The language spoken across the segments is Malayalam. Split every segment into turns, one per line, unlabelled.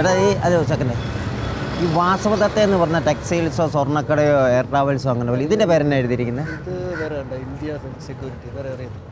ചേട്ടാ ഈ അതെ സെക്കൻഡ് ഈ വാസവദത്ത എന്ന് പറഞ്ഞ ടെക്സ്റ്റൈൽസോ സ്വർണ്ണക്കടയോ എയർ ട്രാവൽസോ അങ്ങനെ പോലെ ഇതിൻ്റെ പേരെന്നെ എഴുതിയിരിക്കുന്നത്
ഇത് വേറെ ഉണ്ട് ഇന്ത്യ സെക്യൂരിറ്റി വേറെ അറിയുന്നു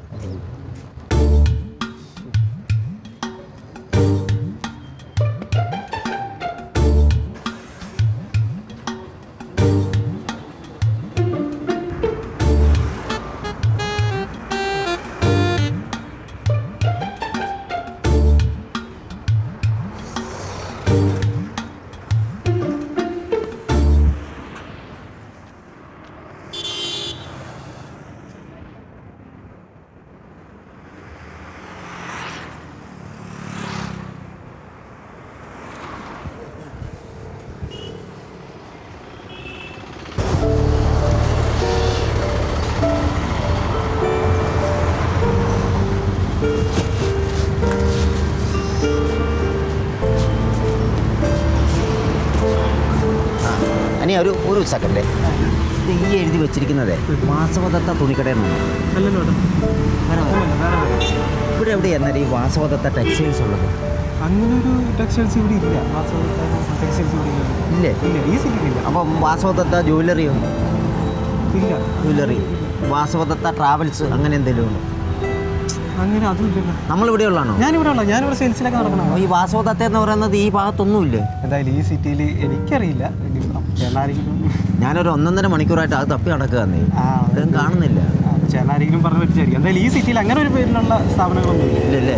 അനി ഒരു ഒരു സെക്കൻഡ് ഇത് ഈ എഴുതി വെച്ചിരിക്കുന്നതേ വാസവദത്ത തുണിക്കടയിൽ നിന്നാണ്
അല്ലല്ലോ ഏട്ടാ.
വേറെ വേറെ.
വേറെ വേറെ.
ഇവിടെ എവിടെയാണ് ഈ വാസവദത്ത ടെക്സ്റ്റൈൽസ് ഉള്ളത്
അങ്ങനെ ഒരു ടെക്സ്റ്റൈൽസ് ഇവിടെ ഇല്ല ടെക്സ്റ്റൈൽസ് ഇവിടെ ഇല്ല
ഇല്ലേ
ഇല്ല ഈ സിറ്റിയിലില്ല
അപ്പം വാസവദത്ത ജ്വല്ലറിയോ
ഇല്ല
ജ്വല്ലറി വാസവദത്ത ട്രാവൽസ് അങ്ങനെ എന്തെങ്കിലും ഉണ്ടോ
അങ്ങനെ അതും ഇല്ലല്ലോ
നമ്മളിവിടെ ഉള്ളതാണോ
ഞാനിവിടെ ഉള്ള ഞാനിവിടെ സെയിൽസിലൊക്കെ നടക്കണം
ഈ വാസവദത്ത എന്ന് പറയുന്നത് ഈ ഭാഗത്തൊന്നുമില്ലേ
എന്തായാലും ഈ സിറ്റിയിൽ എനിക്കറിയില്ല ഇനി ചേട്ടനാരെങ്കിലും
ഞാനൊരു ഒന്നൊന്നര മണിക്കൂറായിട്ട് അത് തപ്പി നടക്കുകയെന്നേ
ആ
അതും കാണുന്നില്ല
ആ, ചേട്ടനാരെങ്കിലും പറഞ്ഞു പറ്റിച്ചായിരിക്കും എന്തായാലും ഈ സിറ്റിയിൽ അങ്ങനെ ഒരു പേരിലുള്ള സ്ഥാപനങ്ങളൊന്നും ഇല്ല
ഇല്ലല്ലേ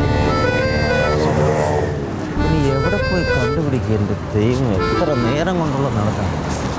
ഇനി എവിടെ പോയി കണ്ടുപിടിക്കുക എൻ്റെ ദൈവം എത്ര നേരം കൊണ്ടുള്ള നടക്കണം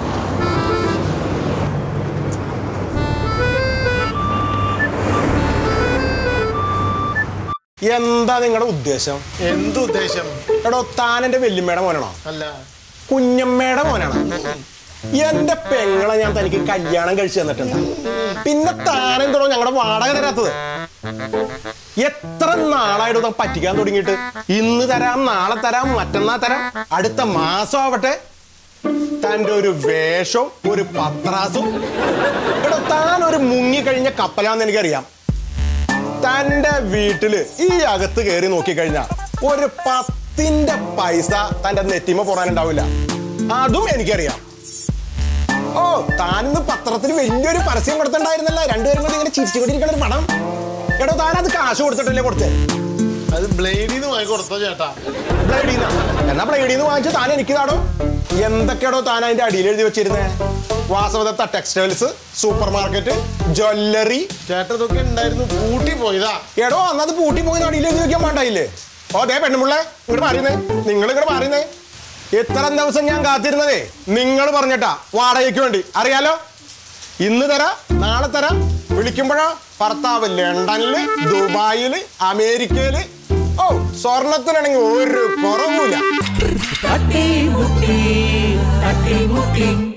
എന്താ നിങ്ങളുടെ ഉദ്ദേശം
എന്തുദ്ദേശം
എടോ താൻ എന്റെ വല്യമ്മയുടെ മോനാണോ
അല്ല
കുഞ്ഞമ്മയുടെ മോനാണോ എന്റെ പെങ്ങളെ ഞാൻ തനിക്ക് കല്യാണം കഴിച്ചു തന്നിട്ടുണ്ട് പിന്നെ താനെന്തോ ഞങ്ങളുടെ വാടക തരാത്തത് എത്ര നാളായിട്ട് താൻ പറ്റിക്കാൻ തുടങ്ങിയിട്ട് ഇന്ന് തരാം നാളെ തരാം മറ്റന്നാ തരാം അടുത്ത മാസം ആവട്ടെ തന്റെ ഒരു വേഷവും ഒരു പത്രാസും എടോ താൻ ഒരു മുങ്ങിക്കഴിഞ്ഞ കപ്പലാന്ന് എനിക്കറിയാം തന്റെ വീട്ടില് ഈ അകത്ത് കയറി നോക്കിക്കഴിഞ്ഞാ ഒരു പത്തിന്റെ പൈസ തന്റെ നെറ്റിമ പോറാനുണ്ടാവില്ല അതും എനിക്കറിയാം ഓ താനിന്ന് പത്രത്തിൽ വലിയൊരു പരസ്യം കൊടുത്തിട്ടുണ്ടായിരുന്നല്ലോ രണ്ടുപേരും കൂടി ഇങ്ങനെ ചിരിച്ചുകൊണ്ടിരിക്കുന്ന ഒരു പടം എടോ താൻ അത് കാശ് കൊടുത്തിട്ടല്ലേ കൊടുത്തേ
അത് ബ്ലേഡിൽ നിന്ന് വാങ്ങി കൊടുത്തോ ചേട്ടാ
ബ്ലൈഡീന്ന് എന്നാ ബ്ലൈഡീന്ന് വാങ്ങിച്ചു താൻ എനിക്ക് താടോ എന്തൊക്കെയാടോ താൻ അതിന്റെ അടിയിൽ എഴുതി വെച്ചിരുന്നേ Vasavadatta textiles supermarket jewellery
ചേട്ടൻ ഇതൊക്കെ ഉണ്ടായിരുന്നു പൂട്ടി പോയതാ
എടോ അന്നത് പൂട്ടി പോയി അടിയിൽ എഴുതി വെക്കാൻ വേണ്ടായില്ലേ ഓ ദേ പെണ്ണുമുള്ളേ ഇങ്ങോട്ട് മാറിയുന്നേ നിങ്ങൾ ഇങ്ങോട്ട് മാറിയുന്നേ ഇത്ര ദിവസം ഞാൻ കാത്തിരുന്നതേ നിങ്ങൾ പറഞ്ഞിട്ടാ വാടകയ്ക്ക് വേണ്ടി അറിയാലോ ഇന്ന് തരാം നാളെ തരാം വിളിക്കുമ്പോഴോ ഭർത്താവ് ലണ്ടനില് ദുബായില് അമേരിക്കയില് ഓ സ്വർണത്തിനാണെങ്കിൽ ഒരു കുറവുമില്ല
തട്ടി മുട്ടി തട്ടി മുട്ടി